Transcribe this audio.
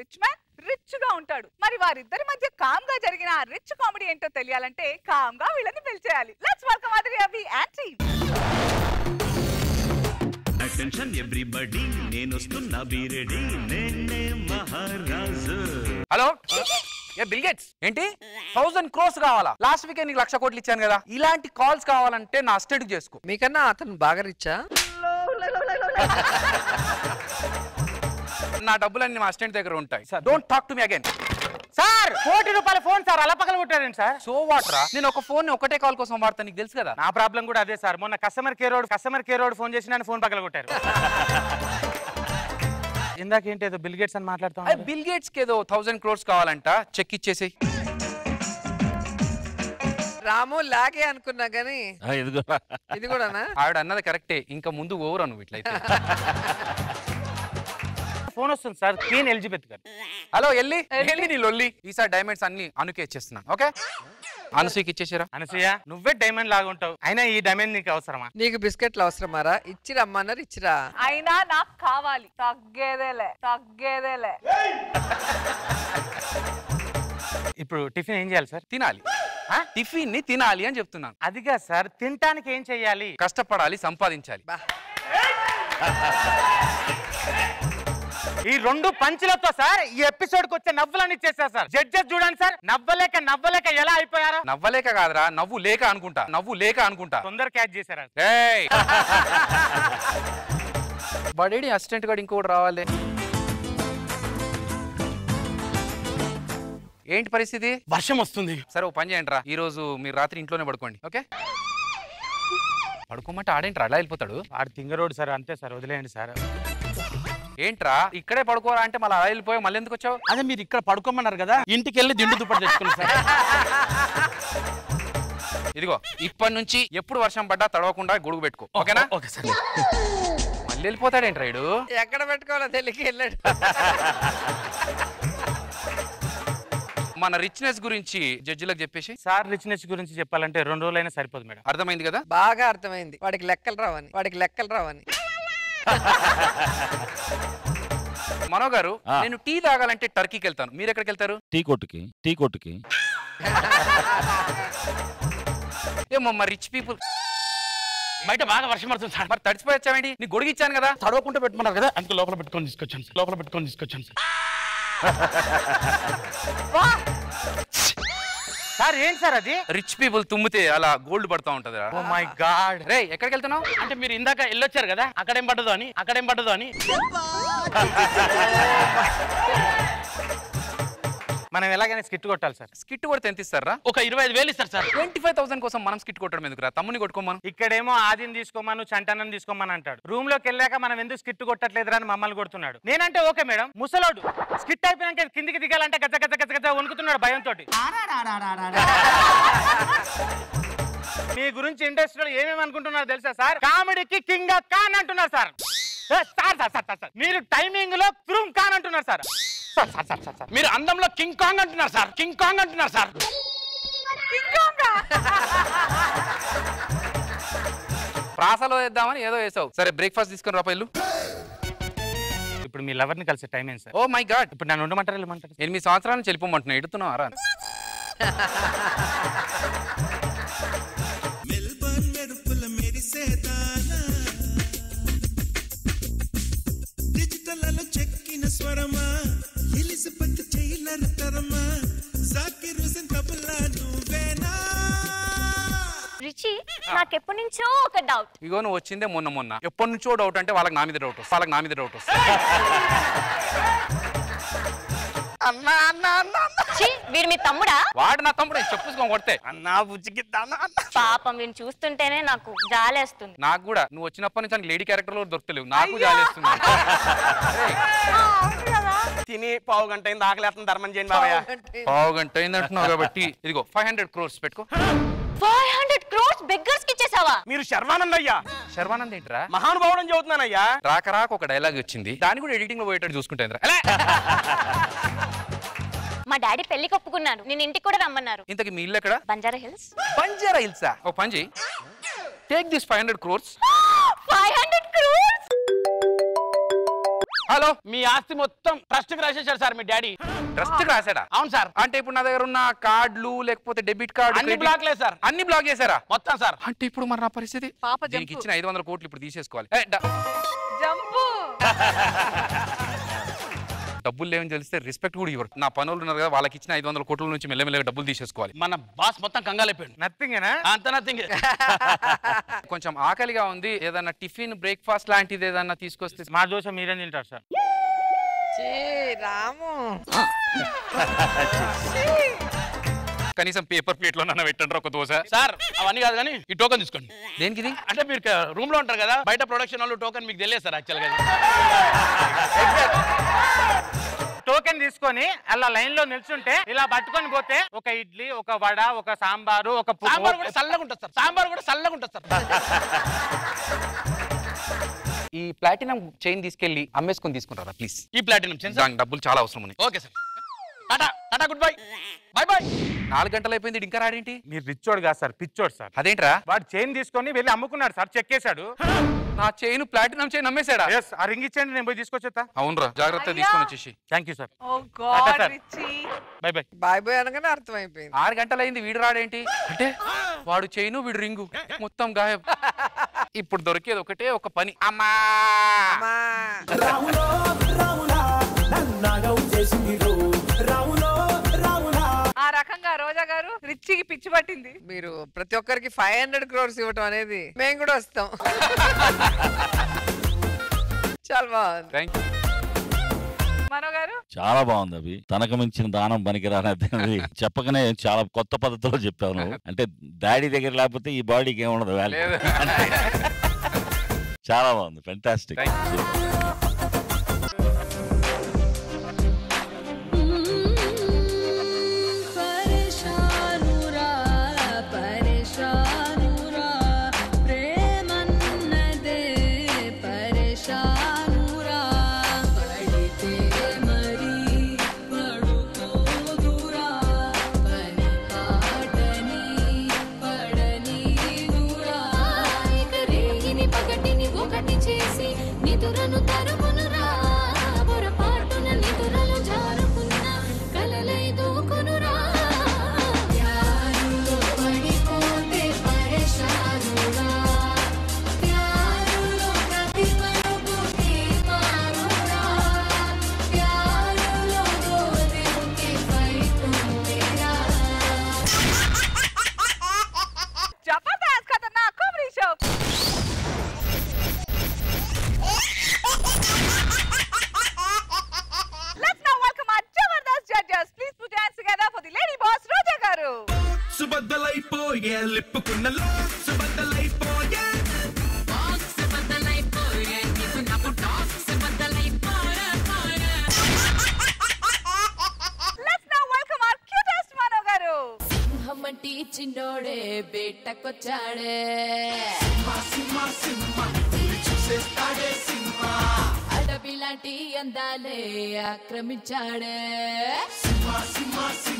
Rich man rich గా ఉంటాడు మరి వారిద్దరి మధ్య కామ్ గా జరిగిన ఆ రిచ్ కామెడీ ఏంటో తెలియాలంటే కామ్ గా వీళ్ళని పిలిచేయాలి లెట్స్ వెల్కమ్ అదరి అవి అండ్ టీమ్ అటెన్షన్ ఎవ్రీబడి నేను వస్తున్నా బీరెడి నేనే మహారాజు హలో ఏ బిల్ గేట్స్ ఏంటి థౌసండ్ క్రోస్ కావాలా లాస్ట్ వీక్ నీకు లక్ష కోట్లు ఇచ్చాను కదా ఇలాంటి కాల్స్ కావాలంటే నా స్టేట్ చేసుకో మీకన్నా అతను బాగా రిచ్చా నా డబ్బులన్నీ మా అసిస్టెంట్ దగ్గర ఉంటాయి don't talk to me again sir కోటి రూపాయల ఫోన్ సార్ అలా పగల కొట్టారండి సార్ సో వాట్ రా నేను ఒక ఫోన్ ఒకటే కాల్ కోసం వాడతాను నీకు తెలుసు కదా నా ప్రాబ్లం కూడా అదే సార్ మొన్న customer care road customer care road phone చేసి నన్ను ఫోన్ పగల కొట్టారు ఇందాక ఏంటి ఏదో బిల్ గేట్స్ అని మాట్లాడుతాం బిల్ గేట్స్ కి ఏదో థౌసండ్ క్రోర్స్ కావాలంట చెక్ ఇచ్చేసి రాము లాగే అనుకున్నా గానీ ఇది కూడానా ఆవిడ అన్నది కరెక్టే ఇంకా ముందు ఓవర్ నువ్వు ఇట్లయితే ఫోన్ వస్తుంది సార్ క్వీన్ ఎలిజబెత్ గారు హలో ఎల్లి ఎల్లి నీ లొల్లి ఈసారి డైమండ్స్ అన్ని అనుకే ఇచ్చేస్తున్నాను ఓకే అనసూయకి ఇచ్చేసారా అనసూయ నువ్వే డైమండ్ లాగా ఉంటావు అయినా ఈ డైమండ్ నీకు అవసరమా నీకు బిస్కెట్లు అవసరమారా ఇచ్చి రమ్మన్నారు ఇచ్చిరా అయినా నాకు కావాలి తగ్గేదేలే తగ్గేదేలే ఇప్పుడు టిఫిన్ ఏం చేయాలి సార్ తినాలి టిఫిన్ ని తినాలి అని చెప్తున్నాను అదిగా సార్ తినటానికి ఏం చెయ్యాలి కష్టపడాలి సంపాదించాలి బా ఈ రెండు పంచులతో సార్ ఈ ఎపిసోడ్ కి వచ్చే నవ్వులని ఇచ్చేసారు సార్ జడ్జెస్ చూడండి సార్ నవ్వలేక నవ్వలేక ఎలా అయిపోయారో నవ్వలేక కాదురా నవ్వు లేక అనుకుంటా నవ్వు లేక అనుకుంటా తొందర క్యాచ్ చేశారు ఏయ్! వాడేడి అసిస్టెంట్ గారు ఇంకోటి రావాలి ఏంటి పరిస్థితి వర్షం వస్తుంది సరే ఓ పని చేయండి రా ఈ రోజు మీరు రాత్రి ఇంట్లోనే పడుకోండి ఓకే పడుకోమంటే ఆడేంట్రా అలా వెళ్ళిపోతాడు ఆడు తింగరోడు సార్ అంతే సార్ వదిలేయండి సార్ ఏంట్రా ఇక్కడే పడుకోరా అంటే మళ్ళీ అలా వెళ్ళిపోయి మళ్ళీ ఎందుకు వచ్చావు అదే మీరు ఇక్కడ పడుకోమన్నారు కదా ఇంటికి వెళ్ళి దిండు దుప్పటి తెచ్చుకున్నాను సార్ ఇదిగో ఇప్పటి నుంచి ఎప్పుడు వర్షం పడ్డా తడవకుండా గొడుగు పెట్టుకో ఓకేనా ఓకే సార్ మళ్ళీ వెళ్ళిపోతాడేంట్రా ఇడు ఎక్కడ పెట్టుకోవాలో తెలియక వెళ్ళాడు మన రిచ్నెస్ గురించి జడ్జిలకు చెప్పేసి సార్ రిచ్నెస్ గురించి చెప్పాలంటే రెండు రోజులైనా సరిపోదు మేడం అర్థమైంది కదా బాగా అర్థమైంది వాడికి లెక్కలు రావని వాడికి లెక్కలు రావని మనో గారు ఆ. నేను టీ తాగాలంటే టర్కీకి వెళ్తాను మీరు ఎక్కడికి వెళ్తారు టీ కొట్టుకి టీ కొట్టుకి ఏమో మరి రిచ్ పీపుల్ బయట బాగా వర్షం పడుతుంది సార్ మరి తడిచిపోయి వచ్చావేంటి నీ గొడుగు ఇచ్చాను కదా తడవకుండా పెట్టుకున్నారు కదా అందుకే లోపల పెట్టుకొని తీసుకొచ్చాను సార్ లోపల పెట్టుకొని తీసుకొచ్చాను సార్ సార్ ఏంటి సార్ అది రిచ్ పీపుల్ తుమ్మితే అలా గోల్డ్ పడతా ఉంటది ఓ మై గాడ్ రే ఎక్కడికి వెళ్తున్నావు అంటే మీరు ఇందాక వెళ్ళొచ్చారు కదా అక్కడేం పడ్డదు అని అక్కడేం పడ్డదు అని మనం ఎలాగైనా స్కిట్ కొట్టాలి సార్ స్కిట్ కొడితే ఎంత ఇస్తారా ఒక ఇరవై ఐదు వేలు ఇస్తారు సార్ ట్వంటీ ఫైవ్ థౌసండ్ కోసం మనం స్కిట్ కొట్టడం ఎందుకురా తమ్ముని కొట్టుకోమను ఇక్కడేమో ఆదిని తీసుకోమను చంటనని తీసుకోమని అంటాడు రూమ్ లోకి వెళ్ళాక మనం ఎందుకు స్కిట్ కొట్టట్లేదురా అని మమ్మల్ని కొడుతున్నాడు నేనంటే ఓకే మేడం ముసలోడు స్కిట్ అయిపోయాక కిందికి దిగాలంటే గజ గజ గజ గజ వణుకుతున్నాడు భయంతో మీ గురించి ఇండస్ట్రీలో ఏమేమి అనుకుంటున్నారు తెలుసా సార్ కామెడీకి కింగ్ ఖాన్ అంటున్నారు సార్ ఏ, sir sir sir sir sir మీరు టైమింగ్ లో త్రూమ్ ఖాన్ అంటున్నారు sir sir sir sir sir sir మీరు అందంలో కింగ్ కాంగ్ అంటున్నారు సార్ కింగ్ కాంగ్ అంటున్నారు సార్ ప్రాసలో వేద్దామని ఏదో వేసావు సరే బ్రేక్ఫాస్ట్ తీసుకొని రా ఇల్లు ఇప్పుడు మీ లవర్ ని కలిసే టైం ఏంటి సార్ ఓ మై గాడ్ ఇప్పుడు నన్ను ఉండమంటారా వెళ్ళమంటారు ఎనిమిది సంవత్సరాల నుంచి వెళ్ళిపోమంటున్నా ఎడుతున్నావు రా మెల్బర్న్ మెరుపుల మెరిసేదానా డిజిటల్ చెక్కిన స్వరమా ఎలిజబెత్ టైలర్ తరమా జాకిర్ హుసేన్ తబలా నువ్వేనా రిచి నాకెప్పటి నుంచో ఒక డౌట్ ఇగో నువ్వు వచ్చిందే మొన్న మొన్న ఎప్పటి నుంచో డౌట్ అంటే వాళ్ళకి నా మీద డౌట్ వస్తుంది వాళ్ళకి నా మీద డౌట్ వస్తుంది ఛీ, వీడు మీ తమ్ముడా వాడు నా తమ్ముడు చెప్పుకొని కొడితే అన్నా బుజ్జికి పాపం వీడిని చూస్తుంటేనే నాకు జాలేస్తుంది నాకు కూడా నువ్వు వచ్చినప్పటి నుంచి లేడీ క్యారెక్టర్ లో దొరకలేవు నాకు జాలేస్తుంది తిని పావు గంట అయింది ఆకలేస్తుంది ధర్మం చేయండి బాబయ్య పావు గంట అయిందంటున్నావు కాబట్టి ఇదిగో ఫైవ్ హండ్రెడ్ క్రోర్స్ పెట్టుకో ఫైవ్ హండ్రెడ్ క్రోర్స్ బెగ్గర్స్ కి ఇచ్చేసావా మీరు శర్వానంద్ అయ్యా శర్వానంద్ ఏంట్రా మహానుభావుడు చదువుతున్నానయ్యా రాక రాక ఒక డైలాగ్ వచ్చింది దాన్ని కూడా ఎడిటింగ్ లో పోయేటట్టు చూసుకుంటా మా డాడీ పెళ్లికి ఒప్పుకున్నాను నేను ఇంటికి కూడా రమ్మన్నారు ఇంతకి మీ ఇల్లు ఎక్కడ బంజారా హిల్స్ బంజారా హిల్సా ఓ పని చేయి take this five hundred crores five hundred crores hello మీ ఆస్తి మొత్తం ట్రస్ట్ కి రాసేశాడు సార్ మీ డాడీ ట్రస్ట్ రాశాడా అవును సార్ అంటే ఇప్పుడు నా దగ్గర ఉన్న కార్డులు లేకపోతే డెబిట్ కార్డు అన్ని credit- బ్లాక్లే సార్ అన్ని బ్లాక్ చేశారా మొత్తం సార్ అంటే ఇప్పుడు మరి నా పరిస్థితి పాప దీనికి జంపు ఇచ్చిన ఐదు వందల కోట్లు ఇప్పుడు తీసేసుకోవాలి ఏ, డ- జంపు డబ్బులు లేవని తెలిస్తే రెస్పెక్ట్ కూడా ఇవ్వరు నా పనులు ఉన్నారు కదా వాళ్ళకి ఇచ్చిన ఐదు వందల కోట్ల నుంచి మెల్లమెల్లగా డబ్బులు తీసేసుకోవాలి మన బాస్ మొత్తం కంగాలైపోయాడు నథింగేనా అంత నథింగ్ కొంచెం ఆకలిగా ఉంది ఏదన్నా టిఫిన్ బ్రేక్ఫాస్ట్ లాంటిది ఏదన్నా తీసుకొస్తే మా దోశ మీరేం తింటారు సార్ చీ, రాము కనీసం పేపర్ ప్లేట్ లో నన్ను పెట్టండి ఒక దోశ సార్ అవన్నీ కాదు కానీ ఈ టోకెన్ తీసుకోండి దేనికిది అంటే మీరు రూమ్ లో ఉంటారు కదా బయట ప్రొడక్షన్ వాళ్ళు టోకెన్ మీకు తెలియదు సార్ యాక్చువల్ గా టోకెన్ తీసుకొని అలా లైన్ లో నిల్చుంటే ఇలా పట్టుకొని పోతే ఒక ఇడ్లీ ఒక వడ ఒక సాంబారు ఒక పు- సాంబార్ కూడా చల్లగా ఉంటుంది సార్ సాంబార్ కూడా చల్లగా ఉంటుంది సార్ ఈ ప్లాటినం చైన్ తీసుకెళ్లి అమ్మేసుకొని తీసుకుంటారా ప్లీజ్ ఈ ప్లాటినం సార్ దానికి డబ్బులు చాలా అవసరం ఉన్నాయి okay sir tata tata good bye bye bye నాలుగు గంటలు అయిపోయింది ఈడు ఇంకా రాడేంటి మీరు రిచ్చోడు కాదు సార్ పిచ్చోడు సార్ అదేంట్రా వాడు చైన్ తీసుకొని వెళ్ళి అమ్ముకున్నాడు సార్ చెక్కేశాడు నా చైన్ ప్లాటినం చైన్ అమ్మేశాడా ఎస్ ఆ రింగ్ ఇచ్చేయండి నేను పోయి తీసుకొచ్చేస్తా అవునరా జాగ్రత్త అయ్యా. తీసుకొని వచ్చేసి థ్యాంక్ యూ సార్ ఓ అట్ట గాడ్ సార్. రిచి బై బై బాయ్ బాయ్ అనగానే అర్థమైపోయింది ఆరు గంటలైంది వీడు రాడేంటి అంటే వాడు చైను వీడు రింగు మొత్తం గాయబ్ ఇప్పుడు దొరికేది ఒకటే ఒక పని అమ్మా అమ్మా రావులో రావులా నన్నాగం చేసింది రో రావులో రావులా ఆ రకంగా రోజా గారు రిచ్చికి పిచ్చి పట్టింది మీరు ప్రతి ఒక్కరికి ఫైవ్ హండ్రెడ్ క్రోర్స్ ఇవ్వటం అనేది మేము కూడా వస్తాం చాలా బాగుంది థ్యాంక్ యూ మనో గారు చాలా బాగుంది అవి తనకు మించిన దానం పనికిరానది చెప్పకనే చాలా కొత్త పద్ధతిలో చెప్పాను అంటే డాడీ దగ్గర లేకపోతే ఈ బాడీకి ఏముండదు వాల్యూ లేదు. చాలా బాగుంది ఫెంటాస్టిక్ Thank పరేషానురా పరేషానురా ప్రేమన్నదే పరేషానురా పడితే మరి పడుకోదురా పని పాటని పడని దూరా ఇక రేగిని పగటిని ఒకటి చేసి నిదురను తరుమునురా పొరపాటున నిదురలు జారుకున్న కలలై దూకునురా ప్యారులో పడిపోతే పరేషానురా ప్యారులో ప్రతి మలుపు తీర్మానురా ప్యారులో గోరింకే పైకుంటేరా Jabardasth Khatarnak comedy show Let's now welcome our Jabardast judges. Please put your hands together for the lady boss, Roja garu. సుబద్దలైపోయే లిప్పుకున్నలో సుబద్దలైపోయే Let's now welcome our cutest Mano garu. హమ్మటి చిన్నోడే బేటకొచ్చాడే అడవి లాంటి అందాలే ఆక్రమించాడే